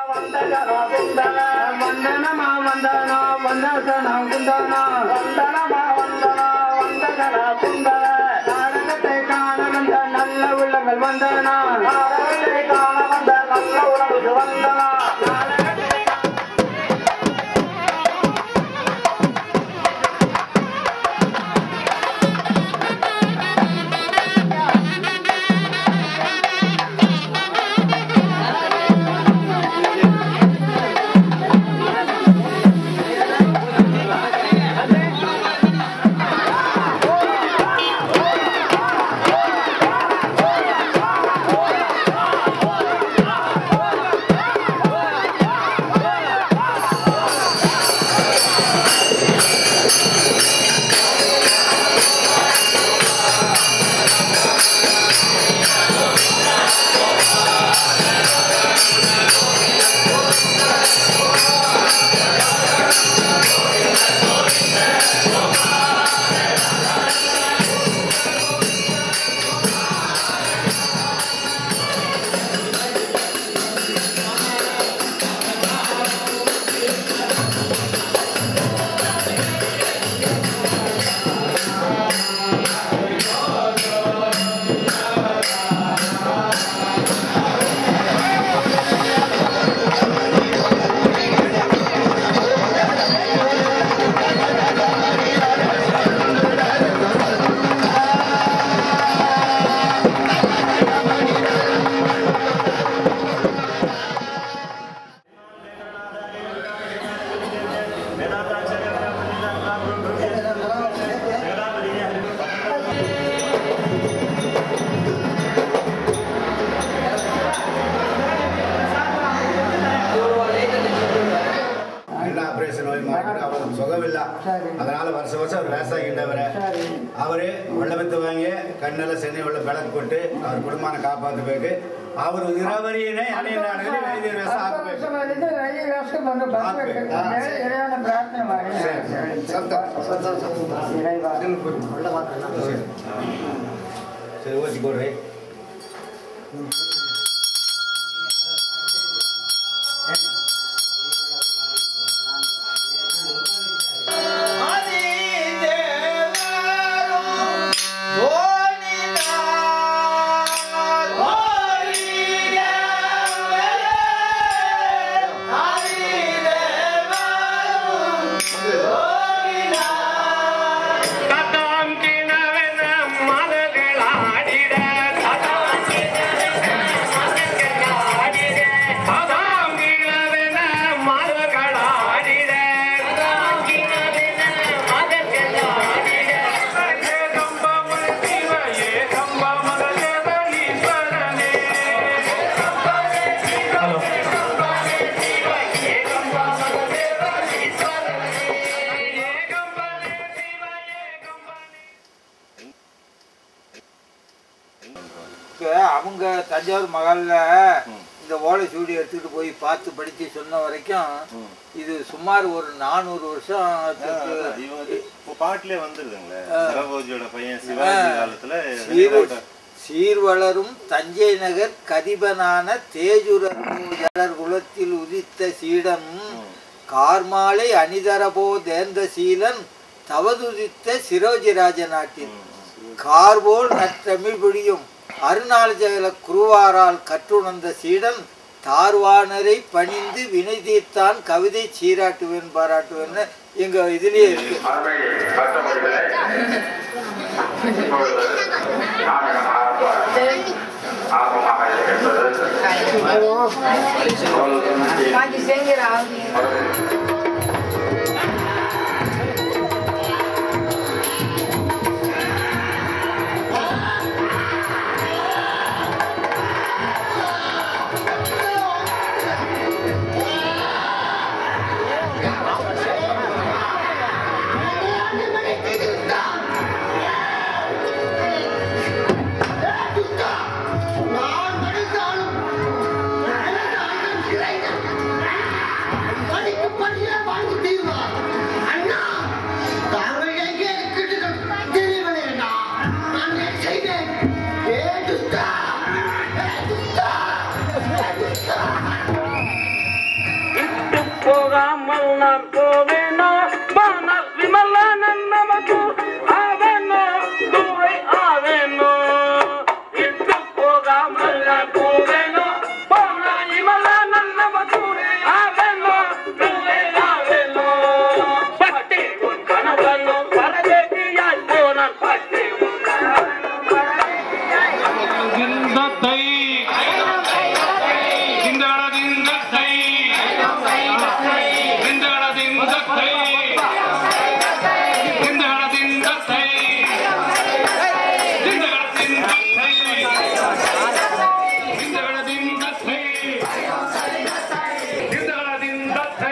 வந்தனமா வந்தனா வந்தசனா குந்தனா வந்தனமா வந்தனா வந்தகன குந்தன நாடகத்தை காண வந்த நல்ல உள்ளங்கள் வந்தனா நாடகத்தை காண வந்த நல்ல உலகுக்கு வந்தனா நாடகத்தை ಎಲ್ಲ ಆಪರೇಷನ್ ಹೋಗಿ ಮಾಡಿಬಿಟ್ಟು ಅವರಿಗೆ ಸುಖವಿಲ್ಲ அதனால வருஷ வருஷம் அவர் விவசாயின்றவர் அவரு வெள்ளமெத்து வாங்கி கண்ணில் சென்னை உள்ள ಬೆಳಕು ಕೊಟ್ಟು ಅವ್ರ ಕುಟುಂಬನ ಕಾಪಾಡಬೇಕು ಅವರು ಇರಾವರಿಯೇ ಅನೇಕ ನಾಡುಗಳಲ್ಲಿ ವೈದ್ಯ ವ್ಯವಸ್ಥೆ ಹಾಕಬೇಕು ಸರಿ ಓದಿ ಕೊಡ್ರಿ இப்ப அவங்க தஞ்சாவூர் மகால்ல இந்த ஓலை சூடி எடுத்துட்டு போய் பார்த்து படிச்சு சொன்ன வரைக்கும் இது சுமார் ஒரு நானூறு வருஷம் இவங்க இப்போ பாட்டிலே வந்துருதுங்களே சரபோஜியோட பையன் சிவாஜி காலத்துல சீர் சீர்வளரும் தஞ்சை நகர் கதிபனான தேஜுரர் ஜலர் குலத்தில் உதித்த சீடன் கார்மாலை அணிதரபோ தேர்ந்த சீலன் தவதுதித்த சிரோஜிராஜ நாட்டில் கார்போல் நற்றமிழ் பிடியும் அருணாச்சல குருவாரால் கற்றுணர்ந்த சீடன் தார்வானரை பணிந்து வினை தீர்த்தான் கவிதை சீராட்டுவேன் பாராட்டுவேன்னு எங்க இதுலயே இருக்கு Pode ser grave. படிக்கு படி போகாமல் நான் போவேனோ வானால் விமலனன் நமக்கு ஆவேனோ தூரை ஆவேனோ இட்டு போகாமல் நான் போவேனோ போனால் விமலனன் நமக்கு ஆவேனோ தூரை ஆவேனோ பட்டி உன் கணவனோ பரதேசியாய் போனான் பட்டி உன் கணவனோ திந்தத்தை திந்தள திந்தத்தை திந்தள திந்தத்தை திந்தள திந்தத்தை திந்தள திந்தத்தை திந்தள திந்தத்தை திந்தள திந்தத்தை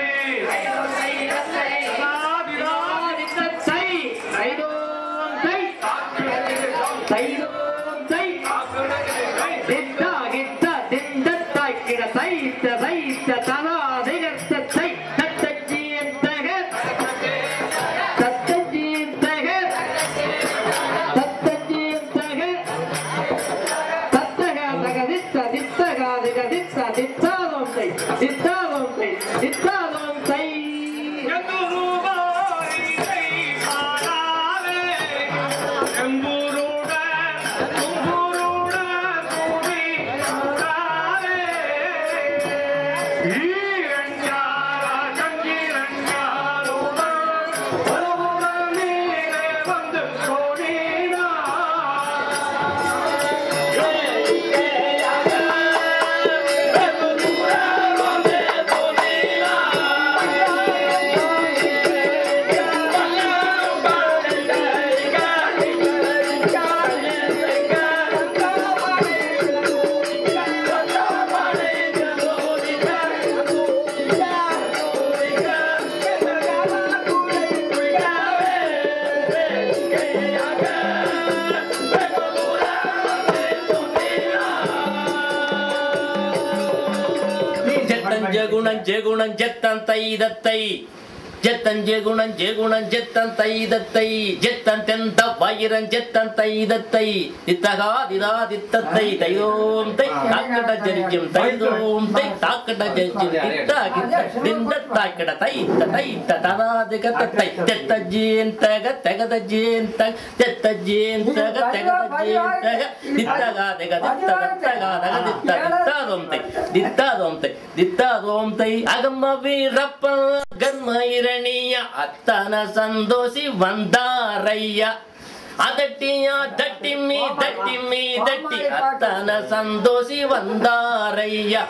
ஜெத்தன் ஜெகுணன் ஜெகுணன் ஜெத்தன் தைதத்தை ஜெத்தன் ஜெகுணன் ஜெகுணன் ஜெத்தன் தைதத்தை ஜெத்தன் தெந்த வயிரன் ஜெத்தன் தைதத்தை தித்தகா திதா தித்தத்தை தைதோம் தை தாக்கட ஜரிஜம் தைதோம் தை தாக்கட ஜரிஜம் தித்தா கித்த திந்த தாக்கட தை தை ததா திகத தை தெத்த ஜீன் தக தகத ஜீன் தக தெத்த ஜீன் தக தகத ஜீன் தக தித்தகா திக தித்த தித்தகா தக தித்த தித்தாதோம் தை தித்தாதோம் தை தித்தாதோம் தை அகம வீரப்ப கர்ம இரணிய அத்தன சந்தோஷி வந்தாரையா அதட்டியா தட்டி மீ தட்டி மீ தட்டி அத்தன சந்தோஷி வந்தாரையா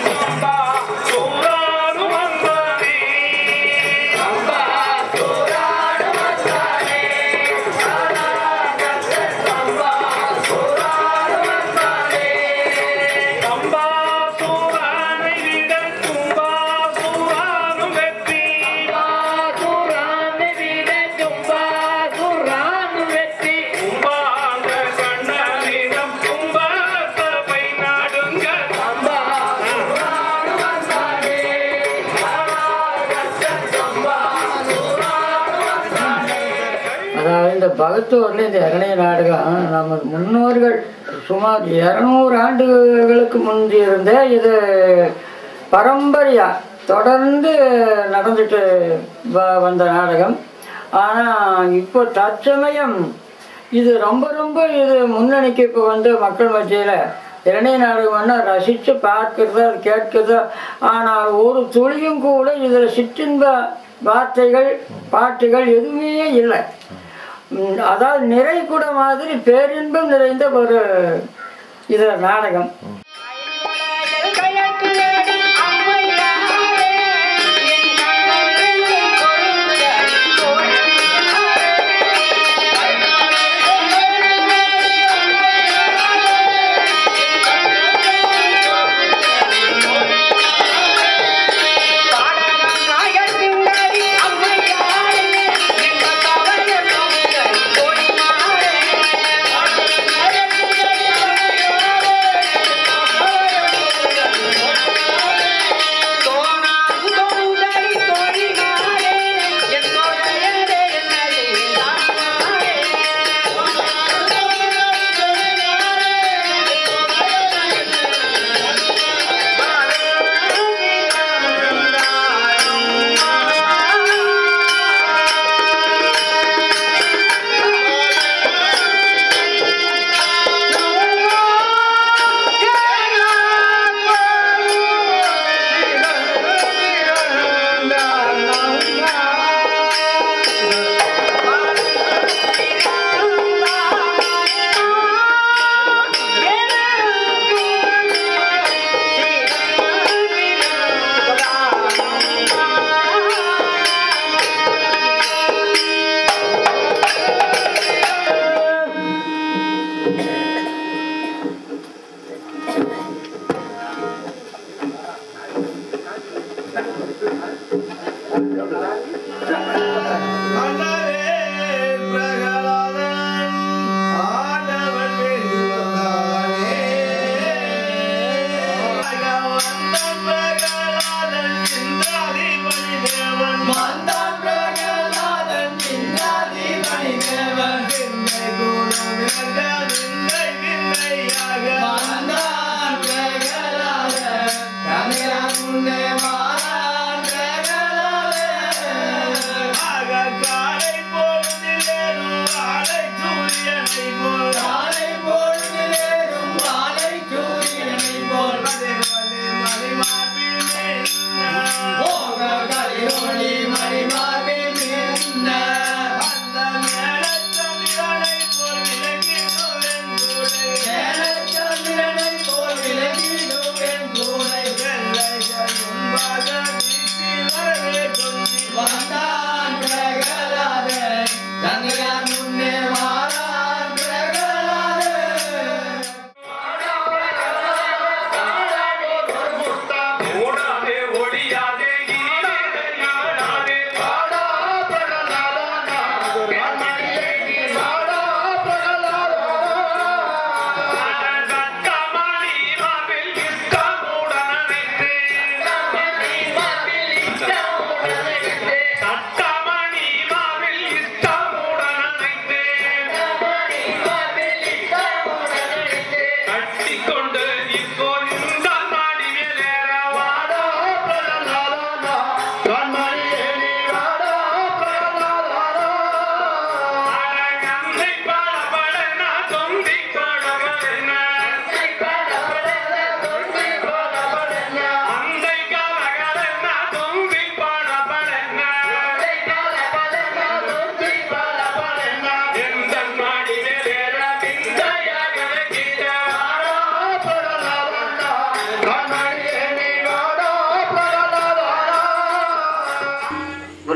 அதாவது இந்த பகத்தூர்ல இந்த இரணய நாடகம் நம்ம முன்னோர்கள் சுமார் இரநூறு ஆண்டுகளுக்கு முந்தி இருந்த இது பரம்பரையா தொடர்ந்து நடந்துட்டு வ- வந்த நாடகம் ஆனால் இப்போ தற்சமயம் இது ரொம்ப ரொம்ப இது முன்னணிக்கு இப்போ வந்து மக்கள் மத்தியில் இரணை நாடகம்னா ரசித்து பார்க்கறதா அது கேட்கிறதா ஆனால் ஒரு துளியும் கூட இதில் சிற்றின்ப வார்த்தைகள் பாட்டுகள் எதுவுமே இல்லை ம், அதாவது நிறை கூட மாதிரி பேரின்பம் நிறைந்த ஒரு இது நாடகம் அம்மையாரே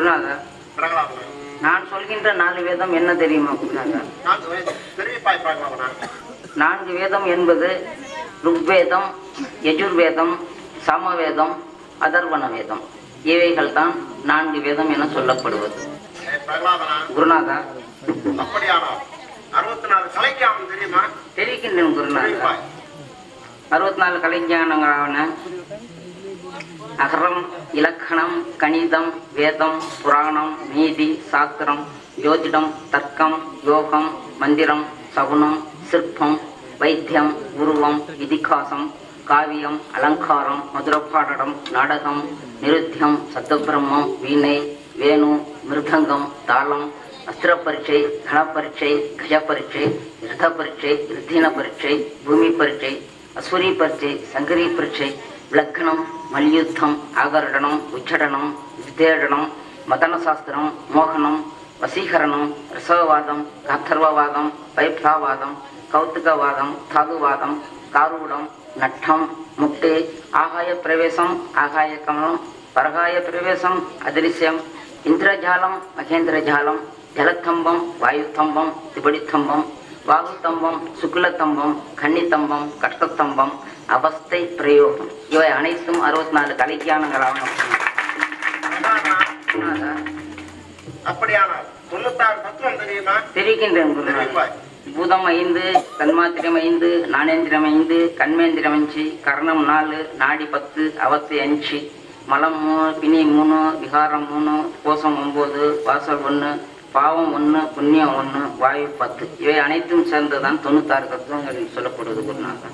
குருநாதா நான் சொல்கின்ற நாலு வேதம் என்ன தெரியுமா குருநாதா நான்கு வேதம் என்பது ருக்வேதம் யஜுர்வேதம் சாமவேதம் அதர்வண வேதம் இவைகள் தான் நான்கு வேதம் என சொல்லப்படுவது குருநாதா அப்படியானால் அறுபத்தி நாலு கலைக்காம தெரியுமா தெரிவிக்கின்றேன் குருநாதா அறுபத்தி நாலு கலைஞானங்களான அகரம் இலக்கணம் கணிதம் வேதம் புராணம் நீதி சாஸ்திரம் ஜோதிடம் தர்க்கம் யோகம் மந்திரம் சகுனம் சிற்பம் வைத்தியம் உருவம் இதிகாசம் காவியம் அலங்காரம் மதுரப்பாடடம் நாடகம் நிருத்தியம் சத்தபிரம்மம் வீணை வேணு மிருதங்கம் தாளம் அஸ்திர பரீட்சை கண பரீட்சை கஜ பரீட்சை ரித பரீட்சை ரித்தின பரீட்சை பூமி பரீட்சை அஸ்வரி பரீட்சை சங்கரி பரீட்சை விளக்கணம் மல்யுத்தம் ஆகரணம் உச்சடனம் வித்தேடனம் மதன சாஸ்திரம் மோகனம் வசீகரணம் ரசவாதம் காத்தர்வவாதம் பைப்லாவாதம் கௌத்துகவாதம் தாதுவாதம் காரூடம் நட்டம் முக்தி ஆகாய பிரவேசம் ஆகாய கமலம் பரகாய பிரவேசம் அதிரிசியம் இந்திரஜாலம் மகேந்திரஜாலம் ஜலத்தம்பம் வாயுத்தம்பம் திபடித்தம்பம் வாகுத்தம்பம் சுக்லத்தம்பம் கன்னித்தம்பம் கஷ்டத்தம்பம் அவஸ்தை பிரயோகம் இவை அனைத்தும் அறுபத்தி நாலு கலைக்கியானங்களாகும் அப்படியானால் தொண்ணூத்தாறு தத்துவம் தெரியுமா தெரிவிக்கின்றேன் குருநாதா பூதம் ஐந்து தன்மாத்திரம் ஐந்து நாணேந்திரம் ஐந்து கண்மேந்திரம் அஞ்சு கர்ணம் நாலு நாடி பத்து அவஸ்தை அஞ்சு மலம் மூணு பிணி மூணு விகாரம் மூணு கோஷம் ஒன்பது வாசல் ஒன்று பாவம் ஒன்று புண்ணியம் ஒன்று வாயு பத்து இவை அனைத்தும் சேர்ந்துதான் தொண்ணூத்தாறு தத்துவங்கள் சொல்லப்படுவது குருநாதன்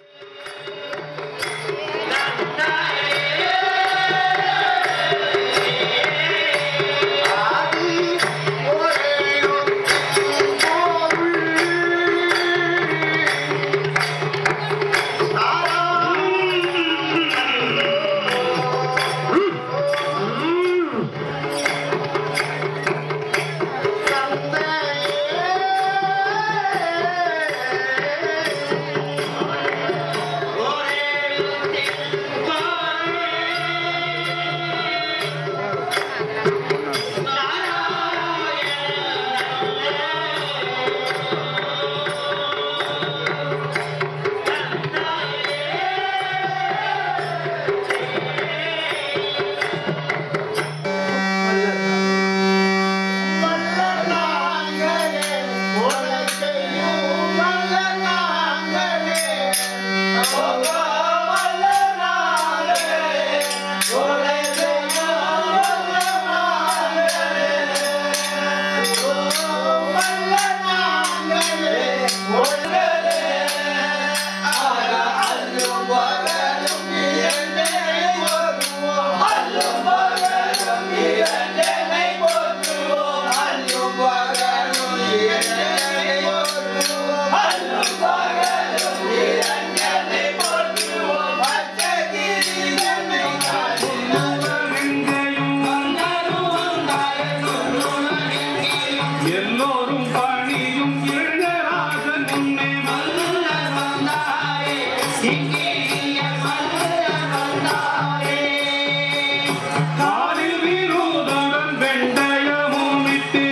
எல்லோரும் பணியும் இளையராஜன் உன்னை மன்னர் வந்தாரே சிங்கிய மன்னர் வந்தாரே காலில் வீருடன் வெண்டயமும் விட்டு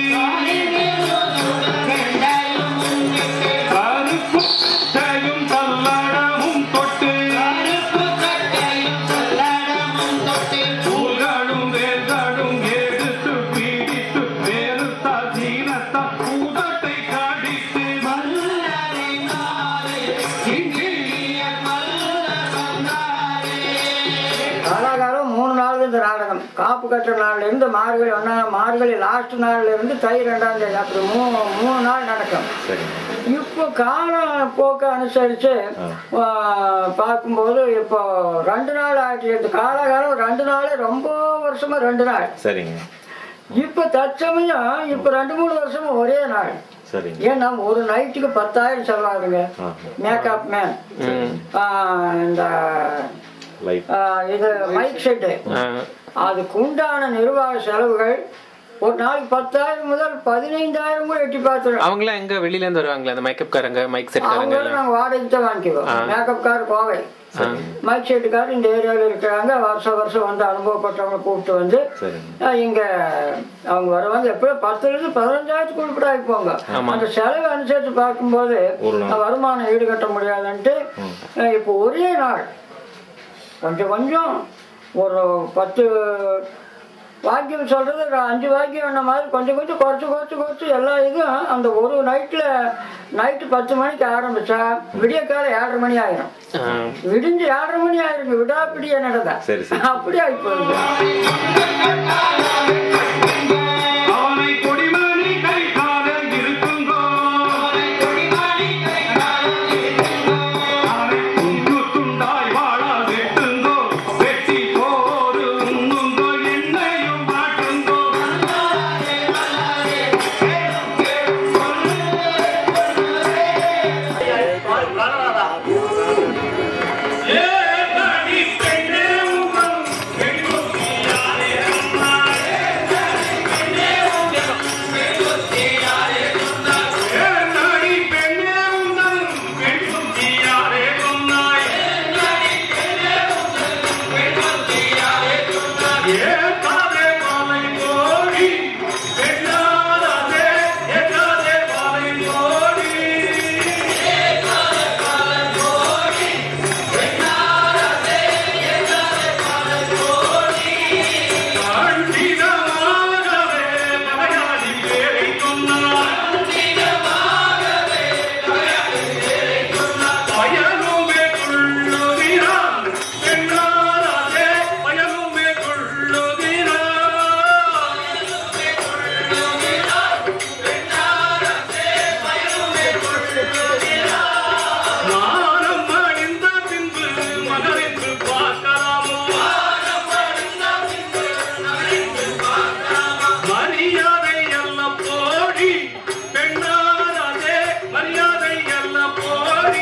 கருப்பு கட்டையும் தள்ளடமும் தொட்டு தூள்களும் வேர்களும் எடுத்து பீடித்து வேறுத்தால் தீனத்தால் பூதத்தை கடித்து காலாகாலம் மூணு நாள் இந்த நாடகம் காப்பு கட்டுற நாள்ல இருந்து மார்கழி ஒன்னா மார்கழி லாஸ்ட் நாள்ல இருந்து தை ரெண்டாம் தேதி அப்படி மூணு மூணு நாள் நடக்கும் இப்போ கால போக்க அனுசரிச்சு ஆ, பார்க்கும்போது இப்போ ரெண்டு நாள் ஆயிடுச்சு இந்த காலகாலம் ரெண்டு நாள் ரொம்ப வருஷமா ரெண்டு நாள் சரிங்க இப்போ தற்சமயம் இப்போ ரெண்டு மூணு வருஷமா ஒரே நாள் சரிங்க ஏன்னா ஒரு நைட்டுக்கு பத்தாயிரம் செலவாகுங்க ஆ. மேக்கப் மேன் இந்த லைட் ஆ, இது மைக் செட்டு அதுக்கு உண்டான நிர்வாக செலவுகள் ஒரு நாளைக்கு பத்தாயிரம் முதல் பதினைந்தாயிரம் கூட எட்டி பார்த்துடும் அவங்களாம் எங்க வெளியில இருந்து வருவாங்களா அந்த மேக்கப் காரங்க மைக் செட் காரங்க அவங்களும் நாங்கள் வாடகைக்கு தான் வாங்கிக்குவோம் மேக்கப் கார் கோவை மைக் செட்டுக்காரர் இந்த ஏரியாவில் இருக்கிறாங்க வருஷம் வருஷம் வந்து அனுபவப்பட்டவங்க கூப்பிட்டு வந்து சரிங்க இங்கே அவங்க வருவாங்க எப்படியும் பத்துலேருந்து பதினஞ்சாயிரத்துக்கு கூட ஆகிப்போங்க ஆமா. அந்த செலவு அனுசரித்து பார்க்கும்போது ஒரு நாள். வருமானம் ஈடுகட்ட முடியாதுன்ட்டு அஹ் இப்போ ஒரே நாள் கொஞ்சம் கொஞ்சம் ஒரு பத்து வாக்கியம் சொல்கிறது ஒரு அஞ்சு வாக்கியம் என்ன மாதிரி கொஞ்சம் கொஞ்சம் குறைச்சி குறைச்சி குறைச்சி எல்லா இதுவும் அந்த ஒரு நைட்டில் நைட்டு பத்து மணிக்கு ஆரம்பிச்சா விடிய காலை ஏழரை மணி ஆயிரும் விடிஞ்சு ஏழரை மணி ஆயிருங்க விடாப்பிடியே நடந்தா சரி, சரி. அப்படி ஆகி போகுது அவனை கொடிமணி கை காதல் இருக்குங்கோ அவனை துண்டு துண்டாய் வாழ வெட்டுங்கோ வெட்டி போரு உண்ணுங்கோ என்னையும் மாட்டுங்கோ ஏ நடி பெண்ணே உங்கள் பெண்ணுக்கியாரே அம்மாளே ஏனாடி பெண்ணே உந்தன் பெண்ணுக்கியாரே சொன்னாய் ஏத்தாதே மாலை கோடி பெண்ணாதே ஏத்தாதே மாலை கோடி கண்டிதமாகவே மலையாளி பேரை சொன்னாய் பயனுமே கொள்ளுகிறான் பெண்ணாலே பயனுமே கொள்ளுகிறான் மானம் அணிந்த பின்பு மகரென்று பார்க்கலாமோ மரியாதை அல்ல போடி பெண்ணாரே மரியாதை அல்ல போடி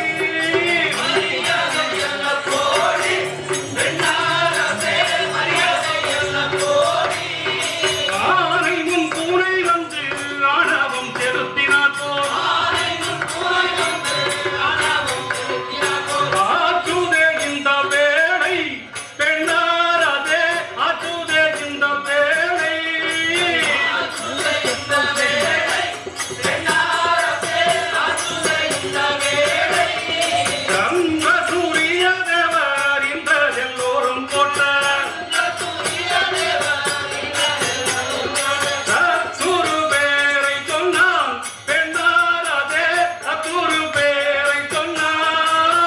ஆனை முன் பூனை வந்து ஆணவம் செலுத்தினார் போல் ஆற்றுதே இந்த வேளை பெண்ணாரதே ஆற்றுதே இந்த வேளை கங்க சூரிய தேவர் இந்த எல்லோரும் போட்ட அத்துரு பேரை சொன்னான் பெண்ணாரதே அத்துரு பேரை சொன்னான்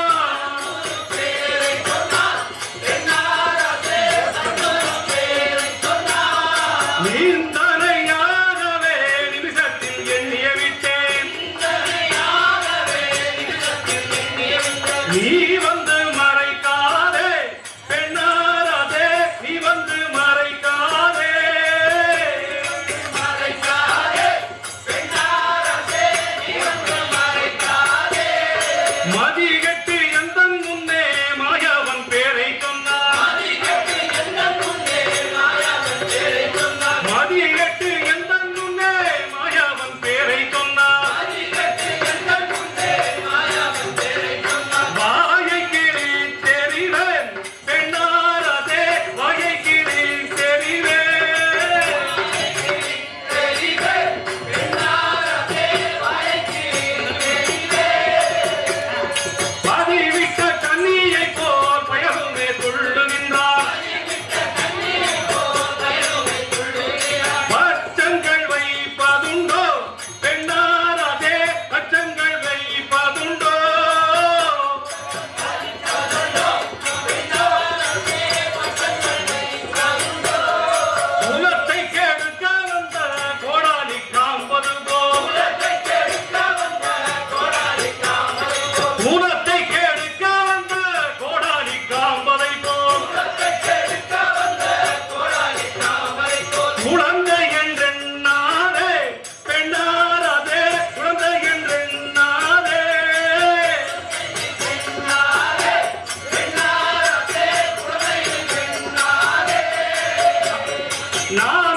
நீந்தனையாகவே நிமிஷத்தில் எண்ணிய விட்டேன் நீ வந்து மறைக்காதே பெண்ணாரதே நீ வந்து மறைக்காதே மதிகட்டு எந்த முன்னே மாயவன் பேரை சொன்னான் மதிகட்டு எந்த முன்னே மாயவன் பேரை சொன்னான் வாயை கிளி தெரிவேன் பெண்ணாரதே வாயை கிளி தெரிவேன் பதிவிட்ட கண்ணியை போல் பயனுமே துள்ளுகின்றார் பச்சங்கள் வைப்பதுண்டோ பெண்ணாரதே பச்சங்கள் வைப்பதுண்டோ குலத்தை கெடுக்க வந்த கோடாலி காம்பது போல் குலத்தை கெடுக்க வந்த கோடாலி காம்பதை போல் குழந்தை என்றெண்ணாதே பெண்ணாரதே குழந்தை என்றெண்ணாதே நான்